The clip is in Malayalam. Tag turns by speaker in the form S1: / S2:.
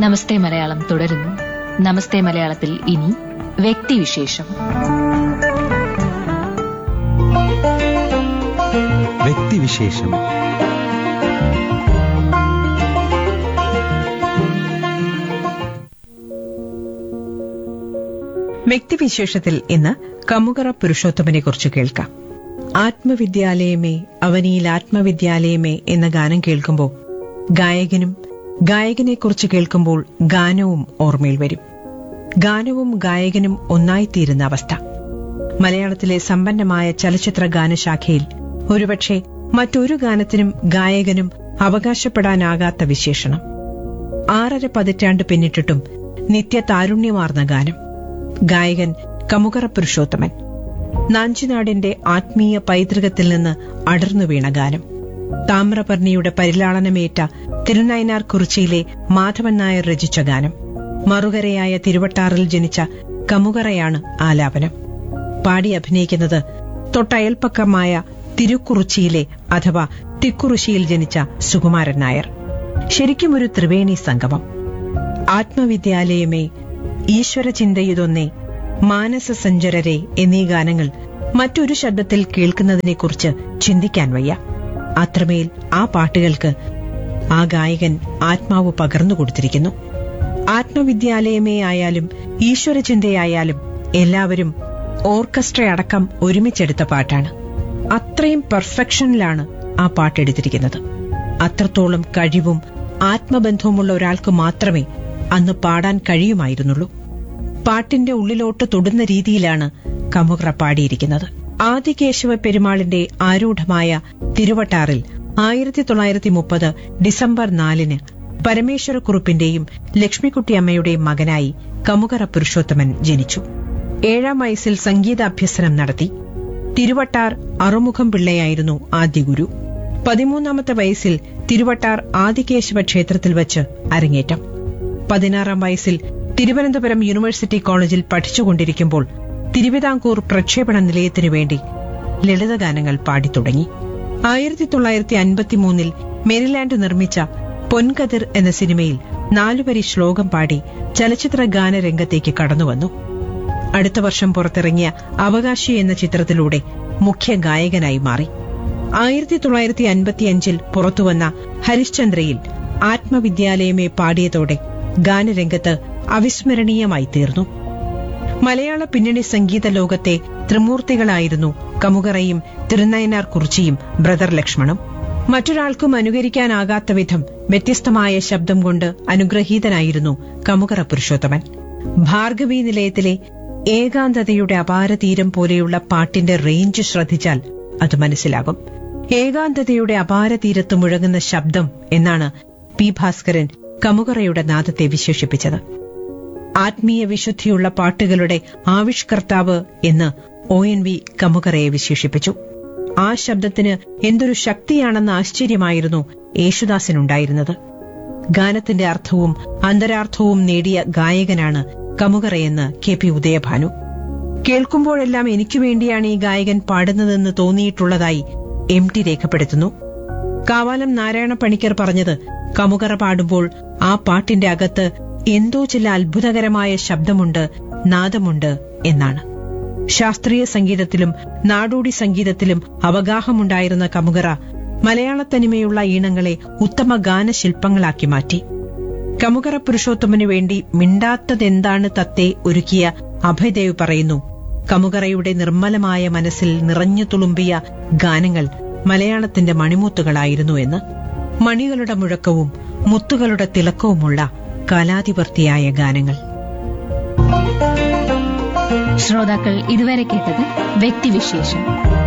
S1: നമസ്തേ മലയാളം തുടരുന്നു നമസ്തേ മലയാളത്തിൽ ഇനി വ്യക്തിവിശേഷം
S2: വ്യക്തിവിശേഷം
S3: വ്യക്തിവിശേഷത്തിൽ ഇന്ന് കമുകറ പുരുഷോത്തമനെ കുറിച്ച് കേൾക്കാം ആത്മവിദ്യാലയമേ അവനിയിൽ ആത്മവിദ്യാലയമേ എന്ന ഗാനം കേൾക്കുമ്പോൾ ഗായകനും ഗായകനെക്കുറിച്ച് കേൾക്കുമ്പോൾ ഗാനവും ഓർമ്മയിൽ വരും ഗാനവും ഗായകനും ഒന്നായിത്തീരുന്ന അവസ്ഥ മലയാളത്തിലെ സമ്പന്നമായ ചലച്ചിത്ര ഗാനശാഖയിൽ ഒരുപക്ഷെ മറ്റൊരു ഗാനത്തിനും ഗായകനും അവകാശപ്പെടാനാകാത്ത വിശേഷണം ആറര പതിറ്റാണ്ട് പിന്നിട്ടിട്ടും നിത്യതാരുണ്യമാർന്ന ഗാനം ഗായകൻ കമുകറ പുരുഷോത്തമൻ നാഞ്ചിനാടിന്റെ ആത്മീയ പൈതൃകത്തിൽ നിന്ന് അടർന്നു വീണ ഗാനം താമ്രപർണിയുടെ പരിലാളനമേറ്റ തിരുനയനാർ കുറിച്ചിയിലെ മാധവൻ നായർ രചിച്ച ഗാനം മറുകരയായ തിരുവട്ടാറിൽ ജനിച്ച കമുകറയാണ് ആലാപനം പാടി അഭിനയിക്കുന്നത് തൊട്ടയൽപ്പക്കമായ തിരുക്കുറിച്ചിയിലെ അഥവാ തിക്കുറിശിയിൽ ജനിച്ച സുകുമാരൻ നായർ ശരിക്കും ഒരു ത്രിവേണി സംഗമം ആത്മവിദ്യാലയമേ ഈശ്വരചിന്തയുതൊന്നേ മാനസ സഞ്ചരരെ എന്നീ ഗാനങ്ങൾ മറ്റൊരു ശബ്ദത്തിൽ കേൾക്കുന്നതിനെക്കുറിച്ച് ചിന്തിക്കാൻ വയ്യ അത്രമേൽ ആ പാട്ടുകൾക്ക് ആ ഗായകൻ ആത്മാവ് പകർന്നു കൊടുത്തിരിക്കുന്നു ആത്മവിദ്യാലയമേ ആയാലും ഈശ്വരചിന്തയായാലും എല്ലാവരും ഓർക്കസ്ട്ര അടക്കം ഒരുമിച്ചെടുത്ത പാട്ടാണ് അത്രയും പെർഫെക്ഷനിലാണ് ആ പാട്ടെടുത്തിരിക്കുന്നത് അത്രത്തോളം കഴിവും ആത്മബന്ധവുമുള്ള ഒരാൾക്ക് മാത്രമേ അന്ന് പാടാൻ കഴിയുമായിരുന്നുള്ളൂ പാട്ടിന്റെ ഉള്ളിലോട്ട് തൊടുന്ന രീതിയിലാണ് കമുകറ പാടിയിരിക്കുന്നത് ആദികേശവ പെരുമാളിന്റെ ആരൂഢമായ തിരുവട്ടാറിൽ ആയിരത്തി തൊള്ളായിരത്തി മുപ്പത് ഡിസംബർ നാലിന് പരമേശ്വരക്കുറുപ്പിന്റെയും ലക്ഷ്മിക്കുട്ടിയമ്മയുടെയും മകനായി കമുകറ പുരുഷോത്തമൻ ജനിച്ചു ഏഴാം വയസ്സിൽ സംഗീതാഭ്യസനം നടത്തി തിരുവട്ടാർ അറുമുഖം പിള്ളയായിരുന്നു ആദ്യ ഗുരു പതിമൂന്നാമത്തെ വയസ്സിൽ തിരുവട്ടാർ ആദികേശവ ക്ഷേത്രത്തിൽ വച്ച് അരങ്ങേറ്റം പതിനാറാം വയസ്സിൽ തിരുവനന്തപുരം യൂണിവേഴ്സിറ്റി കോളേജിൽ പഠിച്ചുകൊണ്ടിരിക്കുമ്പോൾ തിരുവിതാംകൂർ പ്രക്ഷേപണ നിലയത്തിനു വേണ്ടി ലളിതഗാനങ്ങൾ പാടിത്തുടങ്ങി ആയിരത്തി തൊള്ളായിരത്തി അൻപത്തിമൂന്നിൽ മെരിലാൻഡ് നിർമ്മിച്ച പൊൻകതിർ എന്ന സിനിമയിൽ നാലുവരി ശ്ലോകം പാടി ചലച്ചിത്ര ഗാനരംഗത്തേക്ക് കടന്നുവന്നു അടുത്ത വർഷം പുറത്തിറങ്ങിയ അവകാശി എന്ന ചിത്രത്തിലൂടെ മുഖ്യ ഗായകനായി മാറി ആയിരത്തി തൊള്ളായിരത്തി അൻപത്തിയഞ്ചിൽ പുറത്തുവന്ന ഹരിശ്ചന്ദ്രയിൽ ആത്മവിദ്യാലയമേ പാടിയതോടെ ഗാനരംഗത്ത് അവിസ്മരണീയമായി തീർന്നു മലയാള പിന്നണി സംഗീത ലോകത്തെ ത്രിമൂർത്തികളായിരുന്നു കമുകറയും തിരുനയനാർ കുറിച്ചിയും ബ്രദർ ലക്ഷ്മണും മറ്റൊരാൾക്കും അനുകരിക്കാനാകാത്ത വിധം വ്യത്യസ്തമായ ശബ്ദം കൊണ്ട് അനുഗ്രഹീതനായിരുന്നു കമുകറ പുരുഷോത്തമൻ ഭാർഗവി നിലയത്തിലെ ഏകാന്തതയുടെ അപാരതീരം പോലെയുള്ള പാട്ടിന്റെ റേഞ്ച് ശ്രദ്ധിച്ചാൽ അത് മനസ്സിലാകും ഏകാന്തതയുടെ അപാരതീരത്ത് മുഴങ്ങുന്ന ശബ്ദം എന്നാണ് പി ഭാസ്കരൻ കമുകറയുടെ നാദത്തെ വിശേഷിപ്പിച്ചത് ആത്മീയ വിശുദ്ധിയുള്ള പാട്ടുകളുടെ ആവിഷ്കർത്താവ് എന്ന് ഒ എൻ വി കമുകറയെ വിശേഷിപ്പിച്ചു ആ ശബ്ദത്തിന് എന്തൊരു ശക്തിയാണെന്ന ആശ്ചര്യമായിരുന്നു യേശുദാസിനുണ്ടായിരുന്നത് ഗാനത്തിന്റെ അർത്ഥവും അന്തരാർത്ഥവും നേടിയ ഗായകനാണ് കമുകറയെന്ന് കെ പി ഉദയഭാനു കേൾക്കുമ്പോഴെല്ലാം എനിക്കു വേണ്ടിയാണ് ഈ ഗായകൻ പാടുന്നതെന്ന് തോന്നിയിട്ടുള്ളതായി എം ടി രേഖപ്പെടുത്തുന്നു കാവാലം നാരായണ പണിക്കർ പറഞ്ഞത് കമുകറ പാടുമ്പോൾ ആ പാട്ടിന്റെ അകത്ത് എന്തോ ചില അത്ഭുതകരമായ ശബ്ദമുണ്ട് നാദമുണ്ട് എന്നാണ് ശാസ്ത്രീയ സംഗീതത്തിലും നാടോടി സംഗീതത്തിലും അവഗാഹമുണ്ടായിരുന്ന കമുകറ മലയാളത്തനിമയുള്ള ഈണങ്ങളെ ഉത്തമ ഗാനശില്പങ്ങളാക്കി മാറ്റി കമുകറ പുരുഷോത്തമനു വേണ്ടി മിണ്ടാത്തതെന്താണ് തത്തെ ഒരുക്കിയ അഭയദേവ് പറയുന്നു കമുകറയുടെ നിർമ്മലമായ മനസ്സിൽ നിറഞ്ഞു തുളുമ്പിയ ഗാനങ്ങൾ മലയാളത്തിന്റെ മണിമുത്തുകളായിരുന്നു എന്ന് മണികളുടെ മുഴക്കവും മുത്തുകളുടെ തിളക്കവുമുള്ള കാലാധിപർത്തിയായ ഗാനങ്ങൾ
S1: ശ്രോതാക്കൾ ഇതുവരെ കേട്ടത് വ്യക്തിവിശേഷം